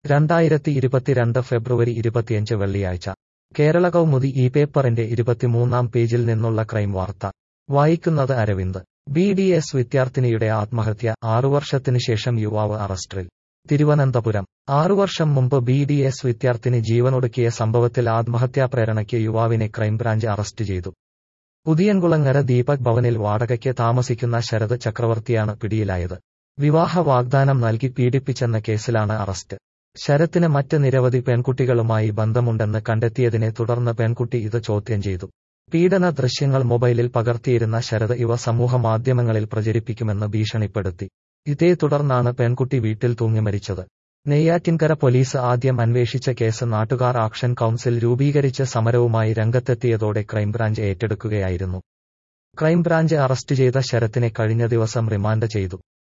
രണ്ടായിരത്തി ഇരുപത്തിരണ്ട് ഫെബ്രുവരി ഇരുപത്തിയഞ്ച് വെള്ളിയാഴ്ച കേരള കൗമുദി ഈ പേപ്പറിന്റെ ഇരുപത്തിമൂന്നാം പേജിൽ നിന്നുള്ള ക്രൈം വാർത്ത വായിക്കുന്നത് അരവിന്ദ് ബി ഡി എസ് വിദ്യാർത്ഥിനിയുടെ ആത്മഹത്യ ആറു വർഷത്തിനു ശേഷം യുവാവ് അറസ്റ്റിൽ തിരുവനന്തപുരം ആറു വർഷം മുമ്പ് ബി ഡി എസ് വിദ്യാർത്ഥിനി ജീവനൊടുക്കിയ സംഭവത്തിൽ ആത്മഹത്യാ പ്രേരണയ്ക്ക് യുവാവിനെ ക്രൈംബ്രാഞ്ച് അറസ്റ്റ് ചെയ്തു പുതിയൻകുളങ്ങര ദീപക് ഭവനിൽ വാടകയ്ക്ക് താമസിക്കുന്ന ശരത് ചക്രവർത്തിയാണ് പിടിയിലായത് വിവാഹ വാഗ്ദാനം നൽകി പീഡിപ്പിച്ചെന്ന കേസിലാണ് അറസ്റ്റ് ശരത്തിന് മറ്റ് നിരവധി പെൺകുട്ടികളുമായി ബന്ധമുണ്ടെന്ന് കണ്ടെത്തിയതിനെ തുടർന്ന് പെൺകുട്ടി ഇത് ചോദ്യം ചെയ്തു പീഡന ദൃശ്യങ്ങൾ മൊബൈലിൽ പകർത്തിയിരുന്ന ശരത് ഇവ സമൂഹ മാധ്യമങ്ങളിൽ പ്രചരിപ്പിക്കുമെന്ന് ഭീഷണിപ്പെടുത്തി ഇതേ തുടർന്നാണ് പെൺകുട്ടി വീട്ടിൽ തൂങ്ങി മരിച്ചത് നെയ്യാറ്റിൻകര പോലീസ് ആദ്യം അന്വേഷിച്ച കേസ് നാട്ടുകാർ ആക്ഷൻ കൌൺസിൽ രൂപീകരിച്ച് സമരവുമായി രംഗത്തെത്തിയതോടെ ക്രൈംബ്രാഞ്ച് ഏറ്റെടുക്കുകയായിരുന്നു ക്രൈംബ്രാഞ്ച് അറസ്റ്റ് ചെയ്ത ശരത്തിനെ കഴിഞ്ഞ ദിവസം റിമാൻഡ് ചെയ്തു